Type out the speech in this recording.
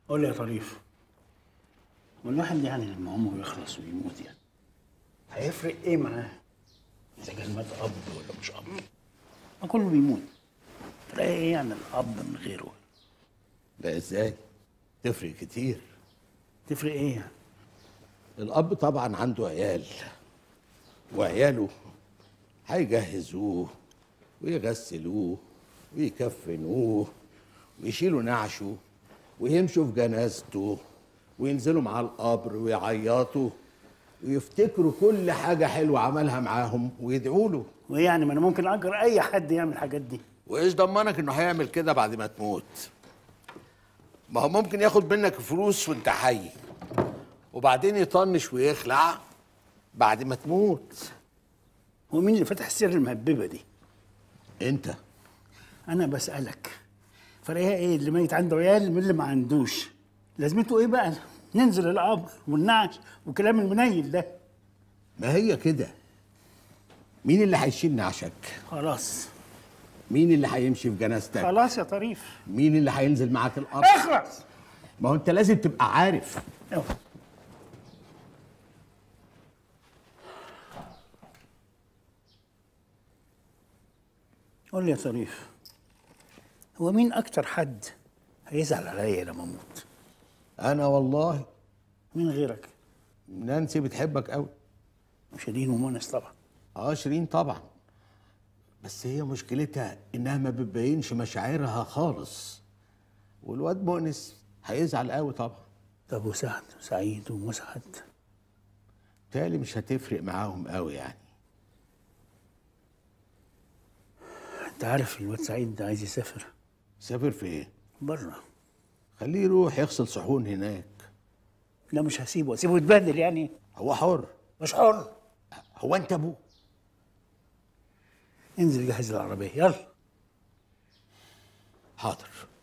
قول لي يا طريف والواحد يعني لما عمره يخلص ويموت يعني هيفرق ايه معاه اذا كان مات اب ولا مش اب ما كله بيموت تلاقي ايه يعني الاب من غيره لا ازاي تفرق كتير تفرق ايه يعني الاب طبعا عنده عيال وعياله هيجهزوه ويغسلوه ويكفنوه ويشيلوا نعشه ويمشوا في جنازته وينزلوا مع القبر ويعيطوا ويفتكروا كل حاجة حلوة عملها معاهم ويدعوا له وايه يعني ما انا ممكن اجر اي حد يعمل الحاجات دي وايش ضمنك انه هيعمل كده بعد ما تموت ما هو ممكن ياخد منك فلوس وانت حي وبعدين يطنش ويخلع بعد ما تموت هو مين اللي فتح السر المهببه دي انت انا بسالك فرقها ايه اللي ميت عنده عيال من اللي ما عندوش لازمته ايه بقى ننزل القبر والنعش وكلام المنيل ده ما هي كده مين اللي هيشيل نعشك خلاص مين اللي هيمشي في جنازتك خلاص يا طريف مين اللي هينزل معاك القبر اخلص ما هو انت لازم تبقى عارف أوه. قول لي يا طريف هو مين اكتر حد هيزعل عليا لما اموت انا والله مين غيرك نانسي بتحبك قوي شيرين ومونس طبعا اه شيرين طبعا بس هي مشكلتها انها ما بتبينش مشاعرها خالص والواد مؤنس هيزعل قوي طبعا طب وسعد وسعيد ومسعد تالي مش هتفرق معاهم قوي يعني انت عارف الواد سعيد ده عايز يسافر سافر فين بره خليه يروح يغسل صحون هناك لا مش هسيبه هسيبه يتبهدل يعني هو حر مش حر هو انت ابوه انزل جهز العربيه يلا حاضر